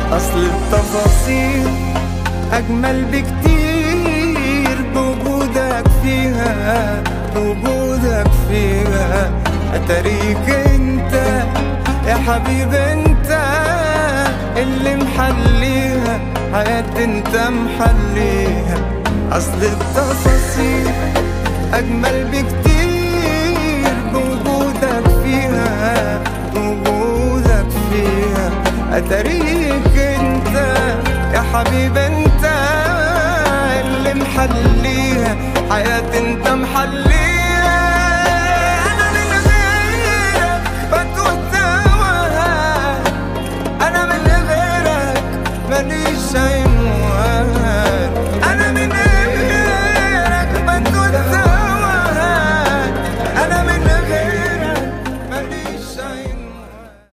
أصل التفاصيل أجمل بكتير بوجودك فيها بوجودك فيها أتاريك انت يا حبيب انت اللي محليها حياتي انت محليها أصل التفاصيل أجمل بكتير بوجودك فيها بوجودك فيها أتاريك انت يا حبيب انت اللي محليها حياتي انت محليها